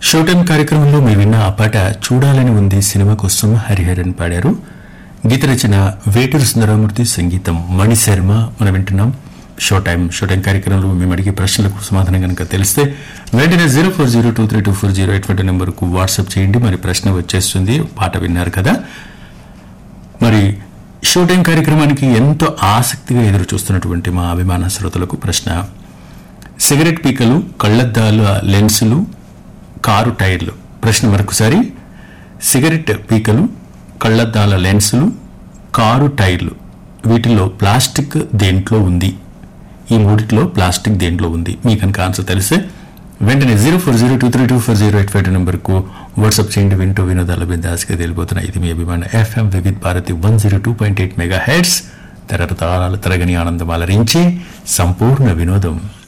show time కార్యక్రమంలో మీ విన్న ఆ పాట చూడాలని ఉంది సినిమా కోసం హరిహరన్ పాడారు గీత రచన వేటూరు సుందరమూర్తి సంగీతం మణిశర్మ మనం వింటున్నాం షో టైం షో టైం కార్యక్రమంలో మేము అడిగే ప్రశ్నలకు సమాధానం కనుక తెలిస్తే వెంటనే zero four zero two three two four zero ఎటువంటి నెంబర్కు వాట్సాప్ చేయండి మరి ప్రశ్న వచ్చేస్తుంది పాట విన్నారు కదా మరి షో టైం కార్యక్రమానికి ఎంతో ఆసక్తిగా ఎదురు చూస్తున్నటువంటి మా అభిమాన శ్రోతలకు ప్రశ్న సిగరెట్ పీకలు కళ్లద్దాల లెన్సులు కారు టైర్లు ప్రశ్న మరొకసారి సిగరెట్ పీకలు కళ్లద్దాల లెన్సులు కారు టైర్లు వీటిలో ప్లాస్టిక్ దేంట్లో ఉంది ఈ మూడిట్లో ప్లాస్టిక్ దేంట్లో ఉంది మీ కనుక ఆన్సర్ తెలిస్తే వెంటనే zero four zero two three two four zero eight five నెంబర్కు వాట్సాప్ చేయండి వింటూ వినోదాల బిందాస్గా తెలిపోతున్న ఇది మీ అభిమాన FM Vividh Bharati one zero two point eight megahertz తరతరాల తరగని ఆనందం అలరించి సంపూర్ణ వినోదం